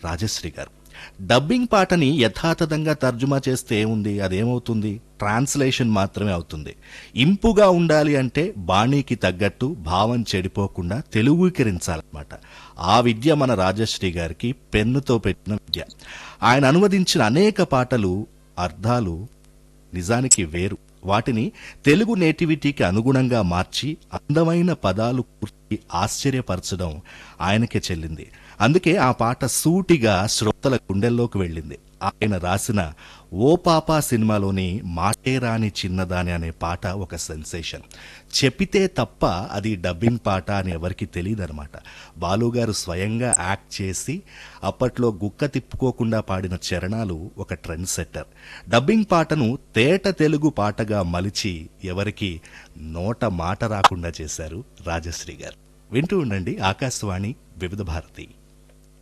రాజశ్రీ గారు డబ్బింగ్ పాటని యథాతథంగా తర్జుమా చేస్తే ఏముంది అదేమవుతుంది ట్రాన్స్లేషన్ మాత్రమే అవుతుంది ఇంపుగా ఉండాలి అంటే బాణీకి తగ్గట్టు భావం చెడిపోకుండా తెలుగుకరించాలన్నమాట ఆ విద్య మన రాజశ్రీ గారికి పెన్నుతో పెట్టిన విద్య ఆయన అనువదించిన అనేక పాటలు అర్థాలు నిజానికి వేరు వాటిని తెలుగు నేటివిటీకి అనుగుణంగా మార్చి అందమైన పదాలు కూర్చి ఆశ్చర్యపరచడం ఆయనకే చెల్లింది అందుకే ఆ పాట సూటిగా శ్రోతల గుండెల్లోకి వెళ్ళింది ఆయన రాసిన ఓ పాపా సినిమాలోని మాటేరాని చిన్నదాని అనే పాట ఒక సెన్సేషన్ చెప్పితే తప్ప అది డబ్బింగ్ పాట అని ఎవరికి తెలియదనమాట బాలుగారు స్వయంగా యాక్ట్ చేసి అప్పట్లో గుక్క తిప్పుకోకుండా పాడిన చరణాలు ఒక ట్రెండ్ సెట్టర్ డబ్బింగ్ పాటను తేట తెలుగు పాటగా మలిచి ఎవరికి నోట మాట రాకుండా చేశారు రాజశ్రీ గారు వింటూ ఉండండి ఆకాశవాణి వివిధ భారతి